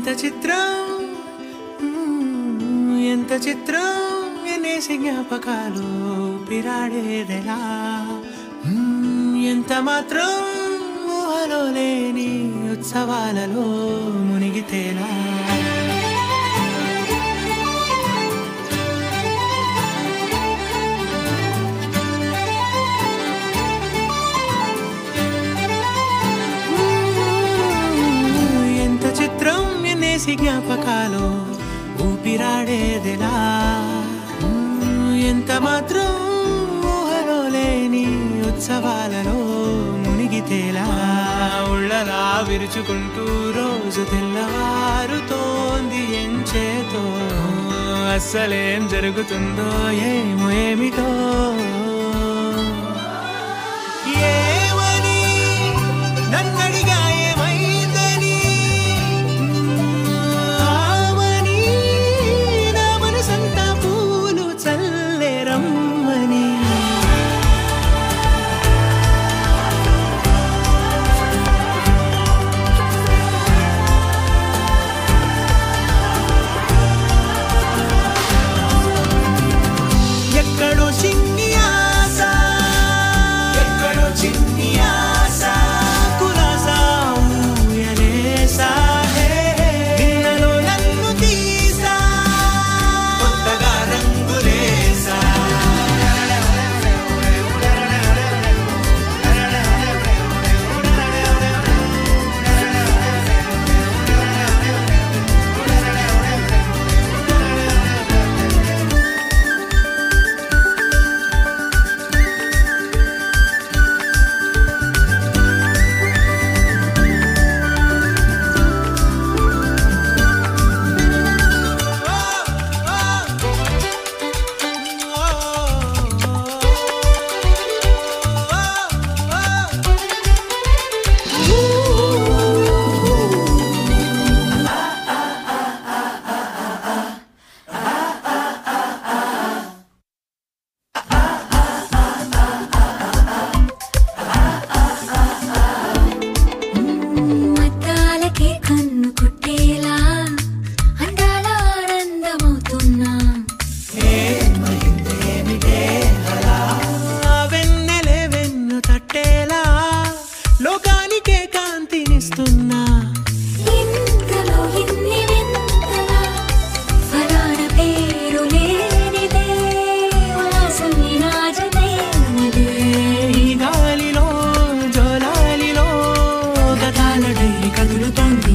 చిత్రం మ్మ్, ఎంత చిత్రం ఎన్నేసి జ్ఞాపకాలు పిరాడేదెలా మ్మ్, ఎంత మాత్రం ఊహలో లేని ఉత్సవాలలో మునిగితేలా ఎంత చిత్రం ఎన్నేసి జ్ఞాపకాలు ఊపిరాడేదిలా మ్మ్, ఎంత మాత్రం ఊహలో లేని ఉత్సవాలలో మునిగితేలా ఉళ్ళలా విరుచుకుంటూ రోజు తెల్లవారుతోంది ఎంచేతో అస్సలేం జరుగుతుందో ఏమో ఏమిటో ఏమని నన్నడిగా ఏమైందని ఆమని నా మనసంతా పూలు చల్లే రమ్మని ఎక్కడో చిన్ని ఆశ ఎక్కడో చిన్ని ఆశ కులాసా ఊయలేసా నిన్నలో నన్ను తీసా కొత్తగా రంగులేసా మద్దాలకే కన్ను కుట్టేలా అందాల ఆనందమవుతున్నా వెన్నెలే వెన్ను తట్టేలా లోకానికే కాంతినిస్తున్నా ఇంతలో ఇన్ని వింతలా ఫలాన పేరు లేనిదే వాసని రాజనేనిదే ఈ గాలిలో జోలాలిలో గతాల డైరీ కదులుతోంది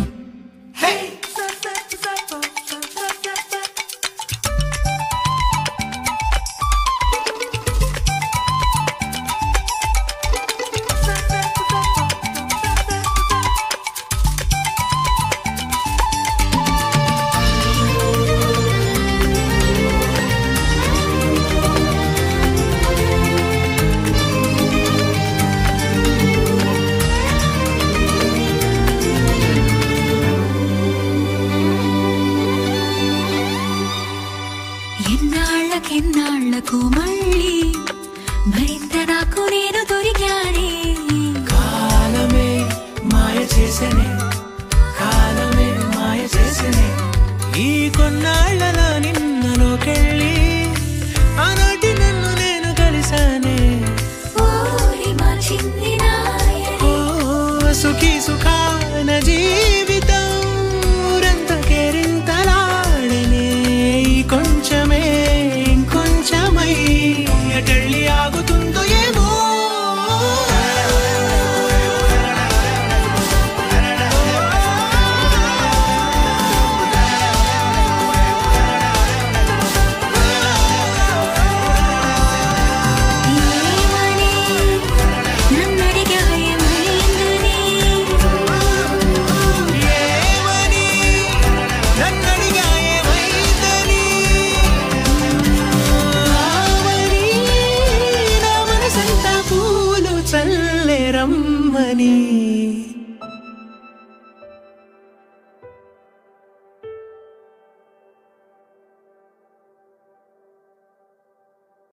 ఎన్నాళ్ళకెన్నాళ్లకు మళ్ళీ మరింత నాకు నేను దొరికానే కాలమే మాయ చేసనే కాలమే మాయ చేసనే ఈ కొన్నాళ్లలో నిన్నలోకెళ్ళి ఆనాటి నన్ను నేను కలిసానే ఓరి మా చిన్ని నాయనే ఓ సుఖీ సుఖాన జీవి